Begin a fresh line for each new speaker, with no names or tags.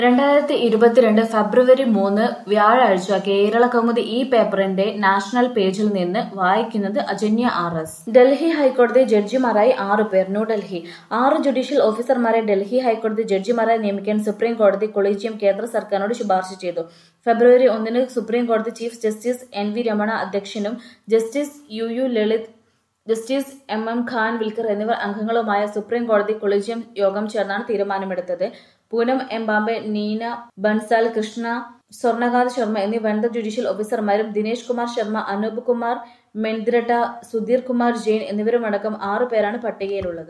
രണ്ടായിരത്തി ഇരുപത്തിരണ്ട് ഫെബ്രുവരി മൂന്ന് വ്യാഴാഴ്ച കേരള കൗമുദി ഈ പേപ്പറിന്റെ നാഷണൽ പേജിൽ നിന്ന് വായിക്കുന്നത് അജന്യ ആർ എസ് ഡൽഹി ഹൈക്കോടതി ജഡ്ജിമാരായി ആറ് പേർ ന്യൂഡൽഹി ആറ് ജുഡീഷ്യൽ ഓഫീസർമാരെ ഡൽഹി ഹൈക്കോടതി ജഡ്ജിമാരായി നിയമിക്കാൻ സുപ്രീം കോടതി കൊളീജിയം കേന്ദ്ര സർക്കാരിനോട് ശുപാർശ ചെയ്തു ഫെബ്രുവരി ഒന്നിന് സുപ്രീം കോടതി chief justice N V Ramana അധ്യക്ഷനും justice U U Lalit justice M M Khanwilkar എന്നിവർ അംഗങ്ങളുമായ സുപ്രീം കോടതി കൊളീജിയം യോഗം ചേർന്നാണ് തീരുമാനമെടുത്തത് പൂനം എം ബാംബെ നീന ബൻസാൽ കൃഷ്ണ സ്വർണകാന്ത് ശർമ്മ എന്നീ വനിതാ ജുഡീഷ്യൽ ഓഫീസർമാരും ദിനേശ് കുമാർ ശർമ്മ അനൂപ് കുമാർ മെൻദിരട്ട സുധീർ കുമാർ ജെയിൻ എന്നിവരുമടക്കം ആറു പേരാണ് പട്ടികയിലുള്ളത്